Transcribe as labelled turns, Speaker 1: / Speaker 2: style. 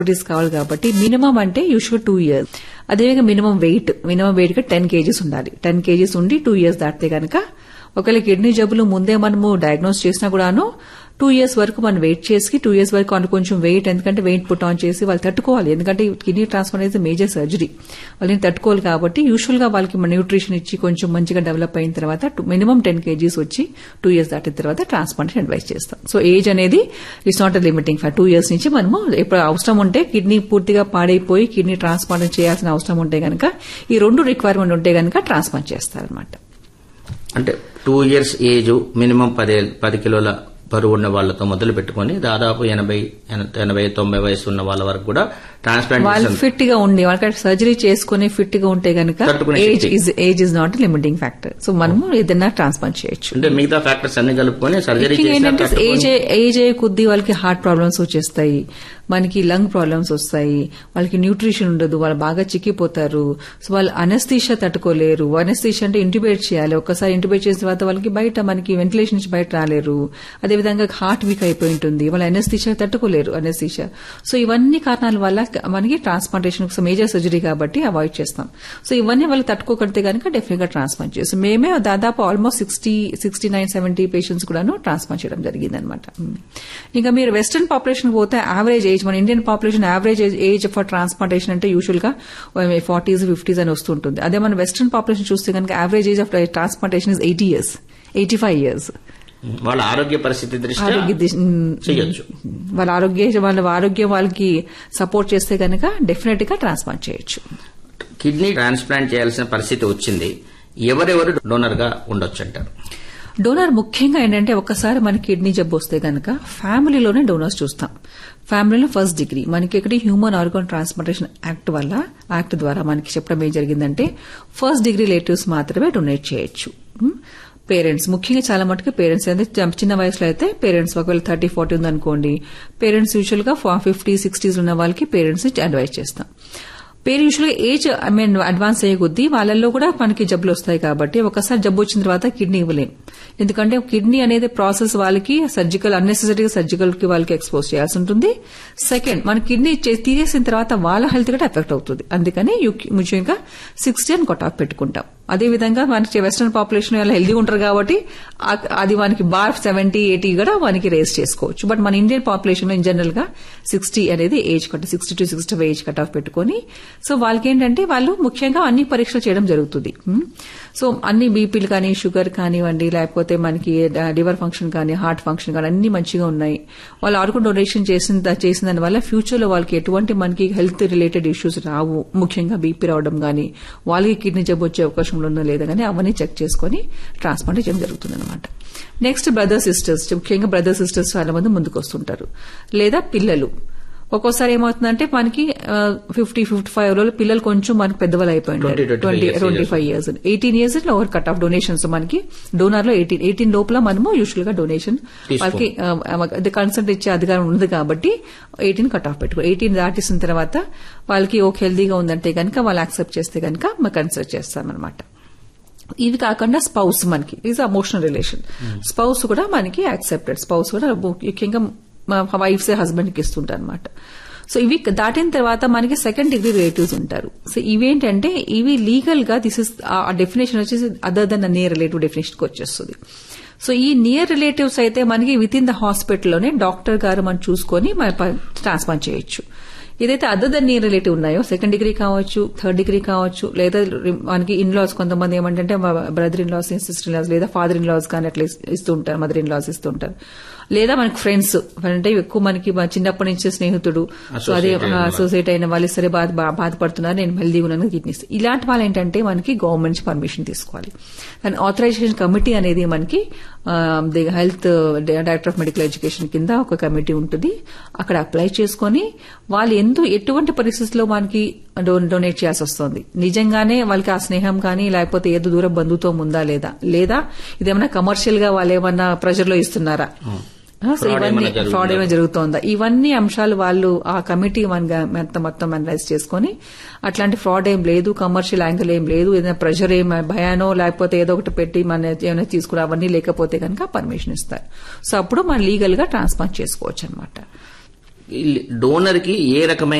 Speaker 1: Properties కావాలి కాబట్టి minimum అంటే యూజువల్ టూ ఇయర్స్ అదేవిధంగా మినిమం వెయిట్ మినిమం వెయిట్ గా టెన్ కేజీస్ ఉండాలి టెన్ కేజీస్ ఉండి టూ ఇయర్స్ దాటితే కనుక ఒకవేళ కిడ్నీ జబ్బులు ముందే మనము డయాగ్నోస్ చేసినా కూడాను టూ ఇయర్స్ వరకు మనం వెయిట్ చేసి టూ ఇయర్స్ వరకు వాళ్ళు కొంచెం వెయిట్ ఎందుకంటే వెయిట్ పుట్ ఆన్ చేసి వాళ్ళు తట్టుకోవాలి ఎందుకంటే కిడ్నీ ట్రాన్స్ప్లాంట్ అనేది మేజర్ సర్జరీ వాళ్ళని తట్టుకోవాలి కాబట్టి యూజువల్ గా వాళ్ళకి న్యూట్రిషన్ ఇచ్చి కొంచెం మంచిగా డెవలప్ అయిన తర్వాత మినిమం టెన్ కేజీస్ వచ్చి టూ ఇయర్స్ దాటిన తర్వాత ట్రాన్స్ప్లాంటేషన్ అడ్వైస్ చేస్తాం సో ఏజ్ అనేది it's not limiting for two years నుంచి మనము ఇప్పుడు అవసరం ఉంటే కిడ్నీ పూర్తిగా పాడైపోయి కిడ్నీ ట్రాన్స్ప్లాంట్ చేయాల్సిన అవసరం ఉంటే గనక ఈ రెండు రిక్వైర్మెంట్ ఉంటే గనక ట్రాన్స్ప్లాంట్ చేస్తారనమాట
Speaker 2: అంటే టూ ఇయర్స్ ఏజ్ మినిమం పది పది కిలోల బరువు ఉన్న వాళ్ళతో మొదలు పెట్టుకుని దాదాపు ఎనభై ఎనభై తొంభై వయసు ఉన్న వాళ్ళ వరకు కూడా
Speaker 1: వాళ్ళు
Speaker 2: ట్రాన్స్ప్లాంటేషన్
Speaker 1: ఫిట్ గా ఉండి వాళ్ళకి సర్జరీ చేసుకుని ఫిట్ గా ఉంటే గనక
Speaker 2: తట్టుకునే
Speaker 1: ఏజ్
Speaker 2: శక్తి.
Speaker 1: Is age is not limiting factor so మనము ఏదైనా ట్రాన్స్ప్లాంట్ చేయొచ్చు
Speaker 2: అంటే మిగతా ఫ్యాక్టర్స్ అన్ని కలుపుకొని సర్జరీ
Speaker 1: ముఖ్యంగా
Speaker 2: చేసినా
Speaker 1: ఏంటంటే
Speaker 2: తట్టుకొని-
Speaker 1: ఏజ్ ఏజ్ అయ్యే కొద్దీ వాళ్ళకి హార్ట్ ప్రాబ్లమ్స్ వచ్చేస్తాయి మనకి లంగ్ ప్రాబ్లమ్స్ వస్తాయి వాళ్ళకి న్యూట్రిషన్ ఉండదు వాళ్ళు బాగా చిక్కిపోతారు సో వాళ్ళు అనస్థీషియా తట్టుకోలేరు అనస్థీషియా అంటే ఇంటిబేట్ చేయాలి ఒక్కసారి ఇంటిబేట్ చేసిన తర్వాత వాళ్ళకి బయట మనకి వెంటిలేషన్ నుంచి బయట రాలేరు అదేవిధంగా హార్ట్ వీక్ అయిపోయి ఉంటుంది వాళ్ళు అనస్థీషియా తట్టుకోలేరు అనస్థీషియా సో ఇవన్నీ కారణాల వల్ల మనకి ట్రాన్స్ప్లాంటేషన్ మేజర్ సర్జరీ కాబట్టి అవాయిడ్ చేస్తాం సో ఇవన్నీ వాళ్ళు తట్టుకోగలిగితే కనుక డెఫినెట్ గా ట్రాన్స్ప్లాంట్ చేస్తాం మేమే దాదాపు almost sixty sixty nine seventy patients కూడాను ట్రాన్స్ప్లాంట్ చేయడం జరిగింది అనమాట ఇంకా మీరు వెస్టర్న్ పాపులేషన్ పోతే యావరేజ్ ఏజ్ మన Indian population average age for transplantation అంటే యూజువల్ గా ఫార్టీస్ ఫిఫ్టీస్ అని వస్తుంటుంది అదే మన వెస్టర్న్ పాపులేషన్ చూస్తే కనుక average age of transplantation is eighty years eighty five years
Speaker 2: వాళ్ళ ఆరోగ్య పరిస్థితి దృష్ట్యా
Speaker 1: ఆరోగ్య దిశ- మ్,
Speaker 2: చేయొచ్చు
Speaker 1: వాళ్ళ ఆరోగ్య వాళ్ళ ఆరోగ్యం వాళ్ళకి సపోర్ట్ చేస్తే కనుక డెఫినెట్ గా ట్రాన్స్ప్లాంట్ చేయొచ్చు
Speaker 2: కిడ్నీ ట్రాన్స్ప్లాంట్ చేయాల్సిన పరిస్థితి వచ్చింది ఎవరెవరు డోనర్ గా ఉండొచ్చు అంటారు
Speaker 1: డోనర్ ముఖ్యంగా ఏంటంటే ఒకసారి మనకి కిడ్నీ జబ్బు వస్తే గనక ఫ్యామిలీలోనే డోనర్స్ చూస్తాం ఫ్యామిలీలో ఫస్ట్ డిగ్రీ మనకి ఇక్కడ హ్యూమన్ ఆర్గాన్ ట్రాన్స్ప్లాంటేషన్ యాక్ట్ వల్ల యాక్ట్ ద్వారా మనకి చెప్పడం ఏం జరిగిందంటే ఫస్ట్ డిగ్రీ రిలేటివ్స్ మాత్రమే డొనేట్ చేయొచ్చు పేరెంట్స్ ముఖ్యంగా చాలా మటుకు పేరెంట్స్ అయితే చ- చిన్న వయసులో అయితే పేరెంట్స్ ఒకవేళ థర్టీ ఫార్టీ ఉందనుకోండి పేరెంట్స్ యూజువల్ గా ఫిఫ్టీ సిక్స్టీస్ ఉన్న వాళ్ళకి పేరెంట్స్ అడ్వైస్ చేస్తాం పేరు యూజువల్గా ఏజ్ ఐ మీన్ అడ్వాన్స్ అయ్యే కొద్దీ వాళ్ళల్లో కూడా మనకి జబ్బులు వస్తాయి కాబట్టి ఒకసారి జబ్బు వచ్చిన తర్వాత కిడ్నీ ఇవ్వలేం ఎందుకంటే కిడ్నీ అనేది ప్రాసెస్ వాళ్ళకి సర్జికల్ అన్నెసెసరీగా సర్జికల్ కి వాళ్ళకి ఎక్స్పోజ్ చేయాల్సి ఉంటుంది సెకండ్ మన కిడ్నీ చే- తీసేసిన తర్వాత వాళ్ళ హెల్త్ కూడా ఎఫెక్ట్ అవుతుంది అందుకని యు- ముఖ్యంగా సిక్స్టీ అని కట్ ఆఫ్ పెట్టుకుంటాం అదేవిధంగా మనకి వెస్టర్న్ పాపులేషన్ వాళ్ళు హెల్దీ ఉంటారు కాబట్టి ఆ- అది మనకి బార్ సెవెంటీ ఎయిటీ కూడా మనకి రేస్ చేసుకోవచ్చు బట్ మన ఇండియన్ పాపులేషన్ లో ఇన్ జనరల్ గా సిక్స్టీ అనేది age cut sixty to sixty five age cut off పెట్టుకొని సో వాళ్ళకి ఏంటంటే వాళ్ళు ముఖ్యంగా అన్ని పరీక్షలు చేయడం జరుగుతుంది ఉమ్. సో అన్ని బీపీలు కానీ షుగర్ కానివ్వండి లేకపోతే మనకి లివర్ ఫంక్షన్ కానీ హార్ట్ ఫంక్షన్ కానీ అన్ని మంచిగా ఉన్నాయి వాళ్ళు ఆర్గన్ డొనేషన్ చేసిన చేసిన దాని వల్ల ఫ్యూచర్ లో వాళ్ళకి ఎటువంటి మనకి హెల్త్ రిలేటెడ్ ఇష్యూస్ రావు ముఖ్యంగా బీపీ రావడం కానీ వాళ్ళకి కిడ్నీ జబ్బు వచ్చే అవకాశం ఉందో లేదో కానీ అవన్నీ చెక్ చేసుకొని ట్రాన్స్ప్లాంట్ చేయడం జరుగుతుంది అనమాట నెక్స్ట్ బ్రదర్ సిస్టర్స్ ముఖ్యంగా బ్రదర్ సిస్టర్స్ చాలా మంది ముందుకు వస్తుంటారు లేదా పిల్లలు ఒక్కోసారి ఏమవుతుందంటే మనకి ఫిఫ్టీ ఫిఫ్టీ ఫైవ్ లో పిల్లలు కొంచెం మనకి పెద్దవాళ్ళు అయిపోయి
Speaker 2: 20, 25
Speaker 1: twenty
Speaker 2: years
Speaker 1: twenty five years eighteen years lower cut off donations మనకి డోనర్ లో ఎయిటీన్ ఎయిటీన్ లోపల మనము యూజువల్ గా డొనేషన్
Speaker 2: తీసుకో.
Speaker 1: వాళ్ళకి కన్సల్ట్ ఇచ్చే అధికారం ఉంది కాబట్టి ఎయిటీన్ కట్ ఆఫ్ పెట్టుకో ఎయిటీన్ దాటిసిన తర్వాత వాళ్ళకి ఓకే హెల్దీగా ఉందంటే కనుక వాళ్ళు యాక్సెప్ట్ చేస్తే కనుక మనం కన్సల్ట్ చేస్తామన్నమాట ఇవి కాకుండా స్పౌస్ మనకి ఈజ్ అమోషనల్ రిలేషన్ స్పౌస్ కూడా మనకి యాక్సెప్టెడ్ స్పౌస్ కూడా ముఖ్యంగా వైఫ్స్ హస్బెండ్ కి ఇస్తుంటారు అనమాట సో ఇవి దాటిన తర్వాత మనకి సెకండ్ డిగ్రీ రిలేటివ్స్ ఉంటారు సో ఇవేంటంటే ఇవి లీగల్ గా దిస్ ఇస్ ఆ డెఫినేషన్ వచ్చేసి other than near relative definition కి వచ్చేస్తుంది సో ఈ నియర్ రిలేటివ్స్ అయితే మనకి విత్ ఇన్ ద హాస్పిటల్లోనే డాక్టర్ గారు మనం చూసుకొని మన ట్రాన్స్ప్లాంట్ చేయొచ్చు ఏదైతే అదర్ దన్ నియర్ రిలేటివ్ ఉన్నాయో సెకండ్ డిగ్రీ కావచ్చు థర్డ్ డిగ్రీ కావచ్చు లేదా మనకి ఇన్ లాస్ కొంతమంది ఏమంటే brother in laws sister in laws లేదా ఫాదర్ ఇన్ లాస్ కానీ అట్లా ఇస్తూ ఉంటారు మదర్ ఇన్ లాస్ ఇస్తూ ఉంటారు లేదా మనకి ఫ్రెండ్స్ అంటే ఎక్కువ మనకి మన చిన్నప్పటి నుంచి స్నేహితుడు సో అదే
Speaker 2: Associate అయిన వాళ్ళు.
Speaker 1: అసోసియేట్ అయిన వాళ్ళు సరే బాధ బా- బాధపడుతున్నారు నేను హెల్దీగా ఉన్నాను కిడ్నీస్ ఇలాంటి వాళ్ళు ఏంటంటే మనకి గవర్నమెంట్ నుంచి పర్మిషన్ తీసుకోవాలి అండ్ ఆథరైజేషన్ కమిటీ అనేది మనకి the health director of medical education కింద ఒక కమిటీ ఉంటుంది అక్కడ అప్లై చేసుకొని వాళ్ళు ఎందు ఎటువంటి పరిస్థితుల్లో మనకి డో- డొనేట్ చేయాల్సి వస్తుంది నిజంగానే వాళ్ళకి ఆ స్నేహం కానీ లేకపోతే ఏదో దూరం బంధుత్వం ఉందా లేదా లేదా ఇదేమన్నా కమర్షియల్ గా వాళ్ళు ఏమన్నా ప్రెషర్ లో ఇస్తున్నారా ఆ, సో
Speaker 2: Fraud
Speaker 1: ఇవన్నీ
Speaker 2: ఏమైనా జరుగుతుందా?
Speaker 1: ఫ్రాడ్ ఏమైనా జరుగుతోందా ఇవన్నీ అంశాలు వాళ్ళు ఆ కమిటీ మనగా మొత్తం మొత్తం అనలైజ్ చేసుకొని అట్లాంటి ఫ్రాడ్ ఏం లేదు కమర్షియల్ యాంగిల్ ఏం లేదు ఏదైనా ప్రెషర్ ఏం భయానో లేకపోతే ఏదో ఒకటి పెట్టి మన ఏమైనా తీసుకురా అవన్నీ లేకపోతే కనుక పర్మిషన్ ఇస్తారు సో అప్పుడు మనం లీగల్ గా ట్రాన్స్ప్లాంట్ చేసుకోవచ్చు అనమాట
Speaker 2: డోనర్ కి ఏ రకమైన